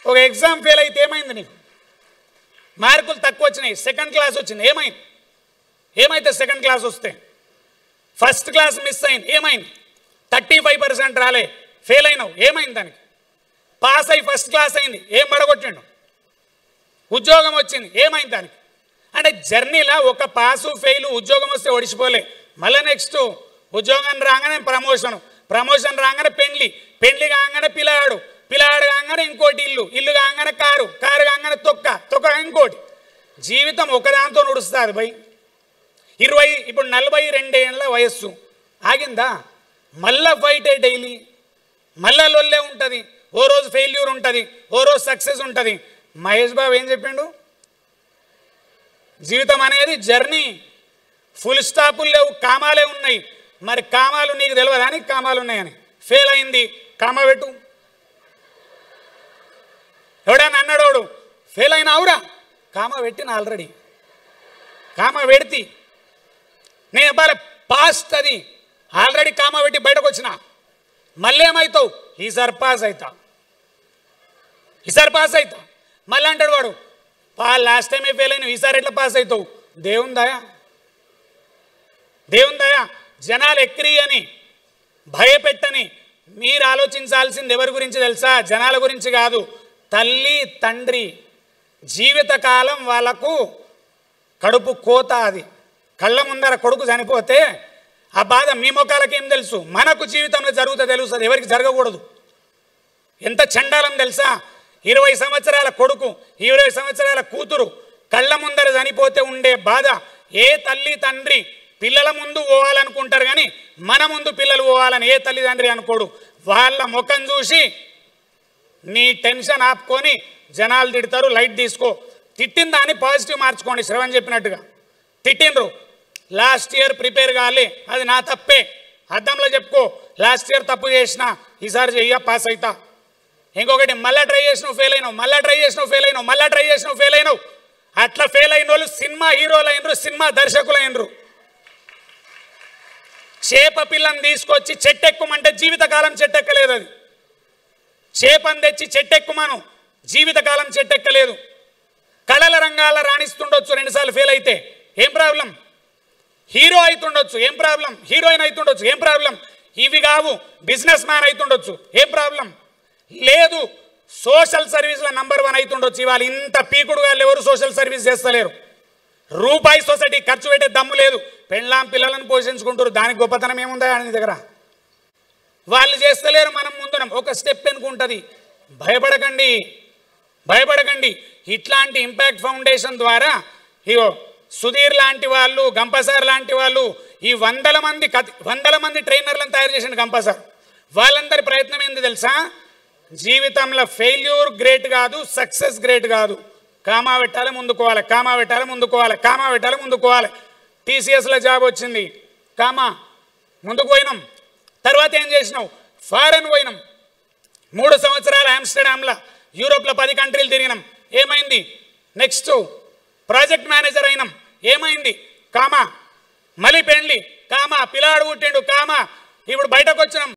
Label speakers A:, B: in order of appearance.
A: ఒక exam fail అయితే ఏమైంది నీకు మార్కులు తక్కువ వచ్చినాయి సెకండ్ క్లాస్ వచ్చింది ఏమైంది ఏమైతే సెకండ్ క్లాస్ వస్తే ఫస్ట్ క్లాస్ మిస్ అయింది ఏమైంది థర్టీ ఫైవ్ పర్సెంట్ రాలే ఫెయిల్ అయినావు ఏమైంది దానికి పాస్ అయి ఫస్ట్ క్లాస్ అయింది ఏం పడగొట్టిండు ఉద్యోగం వచ్చింది ఏమైంది దానికి అంటే జర్నీలో ఒక పాసు ఫెయిల్ ఉద్యోగం వస్తే ఒడిచిపోలే మళ్ళీ నెక్స్ట్ ఉద్యోగం రాగానే ప్రమోషన్ ప్రమోషన్ రాగానే పెండ్లి పెండ్లి కాగానే పిల్లాడు పిల్లాడు కాగానే ఇంకోటి ఇల్లు ఇల్లు కాగానే కారు కారు కాగానే తొక్క తొక్క ఇంకోటి జీవితం ఒకదాంతో నడుస్తుంది భయ్ ఇరవై ఇప్పుడు నలభై రెండేళ్ల వయస్సు ఆగిందా మళ్ళా ఫైటే డైలీ మళ్ళా లొల్లే ఉంటుంది ఓ రోజు ఫెయిల్యూర్ ఉంటుంది ఓ రోజు సక్సెస్ ఉంటుంది మహేష్ బాబు ఏం చెప్పిండు జీవితం అనేది జర్నీ ఫుల్ స్టాపులు లేవు కామాలే ఉన్నాయి మరి కామాలు నీకు తెలియదా నీకు కామాలు ఉన్నాయని ఫెయిల్ అయింది కామ పెట్టు ఎవడన్నా అన్నాడోడు ఫెయిల్ అయినావురా కామ పెట్టిన ఆల్రెడీ కామ పెడితి నేను చెప్పాలి పాస్ట్ అది ఆల్రెడీ కామ పెట్టి బయటకు వచ్చిన మళ్ళీ ఏమవుతావు ఈసారి పాస్ అవుతా ఈసారి పాస్ అవుతా మళ్ళీ అంటాడు వాడు పా లాస్ట్ టైం ఫెయిల్ అయిన ఈసారి ఎట్లా పాస్ అవుతావు దేవుని దయా దేవుని దయా జనాలు ఎక్కిరి అని భయపెట్టని మీరు ఆలోచించాల్సింది ఎవరి గురించి తెలుసా జనాల గురించి కాదు తల్లి తండ్రి జీవితకాలం వాళ్ళకు కడుపు కోత అది కళ్ళ ముందర కొడుకు చనిపోతే ఆ బాధ మీ ముఖాలకి ఏం తెలుసు మనకు జీవితంలో జరుగుతుంది తెలుస్తుంది ఎవరికి జరగకూడదు ఎంత చండాలం తెలుసా ఇరవై సంవత్సరాల కొడుకు ఇరవై సంవత్సరాల కూతురు కళ్ళ ముందర చనిపోతే ఉండే బాధ ఏ తల్లి తండ్రి పిల్లల ముందు పోవాలనుకుంటారు కానీ మన ముందు పిల్లలు పోవాలని ఏ తల్లిదండ్రి అనుకోడు వాళ్ళ ముఖం చూసి నీ టెన్షన్ ఆపుకొని జనాలు తిడతారు లైట్ తీసుకో తిట్టిన దాన్ని పాజిటివ్ మార్చుకోండి శ్రవణ్ చెప్పినట్టుగా తిట్టిండ్రు లాస్ట్ ఇయర్ ప్రిపేర్ కాలే అది నా తప్పే అద్దంలో చెప్పుకో లాస్ట్ ఇయర్ తప్పు చేసిన ఈసారి చెయ్య పాస్ అవుతా ఇంకొకటి మళ్ళా ట్రై చేసినావు ఫెయిల్ అయినావు మళ్ళా ట్రై చేసినావు ఫెయిల్ అయినావు మళ్ళా ట్రై చేసినావు ఫెయిల్ అయినావు అట్లా ఫెయిల్ అయిన వాళ్ళు సినిమా హీరోలు అయినరు సినిమా దర్శకులు అయినరు చేప పిల్లని తీసుకొచ్చి చెట్టెక్కుమంటే జీవితకాలం చెట్టెక్కలేదు అది చేపని తెచ్చి చెట్టెక్కుమాను జీవితకాలం చెట్టెక్కలేదు కళల రంగాల రాణిస్తుండొచ్చు రెండుసార్లు ఫెయిల్ అయితే ఏం ప్రాబ్లం హీరో అవుతుండొచ్చు ఏం ప్రాబ్లం హీరోయిన్ అవుతుండొచ్చు ఏం ప్రాబ్లం ఇవి కావు బిజినెస్ మ్యాన్ అవుతుండొచ్చు ఏం ప్రాబ్లం లేదు సోషల్ సర్వీస్లో నంబర్ వన్ అవుతుండొచ్చు ఇవాళ ఇంత పీకుడు వాళ్ళు ఎవరు సోషల్ సర్వీస్ చేస్తలేరు రూపాయి సొసైటీ ఖర్చు పెట్టే దమ్ము లేదు పెళ్ళాం పిల్లలను పోషించుకుంటారు దానికి గొప్పతనం ఏముందా అని దగ్గర వాళ్ళు చేస్తలేరు మనం ముందునం ఒక స్టెప్ ఎనుకుంటుంది భయపడకండి భయపడకండి ఇట్లాంటి ఇంపాక్ట్ ఫౌండేషన్ ద్వారా ఇగో సుధీర్ లాంటి వాళ్ళు గంపసార్ లాంటి వాళ్ళు ఈ వందల మంది కథ వందల మంది ట్రైనర్లను తయారు చేసిన గంపసార్ వాళ్ళందరి ప్రయత్నం ఏంది తెలుసా జీవితంలో ఫెయిల్యూర్ గ్రేట్ కాదు సక్సెస్ గ్రేట్ కాదు కామా పెట్టాలి ముందుకోవాలి కామా పెట్టాలి ముందుకోవాలి కామా పెట్టాలి ముందుకోవాలి టీసీఎస్లో జాబ్ వచ్చింది కామా ముందుకు పోయినాం తర్వాత ఏం చేసినావు ఫారెన్ పోయినాం మూడు సంవత్సరాలు ఆమ్స్టర్డామ్లో యూరోప్లో పది కంట్రీలు తిరిగినాం ఏమైంది నెక్స్ట్ ప్రాజెక్ట్ మేనేజర్ అయినాం ఏమైంది కామా మళ్ళీ పెండ్లి కామా పిల్లాడు పుట్టిండు కామా ఇప్పుడు బయటకు వచ్చినాం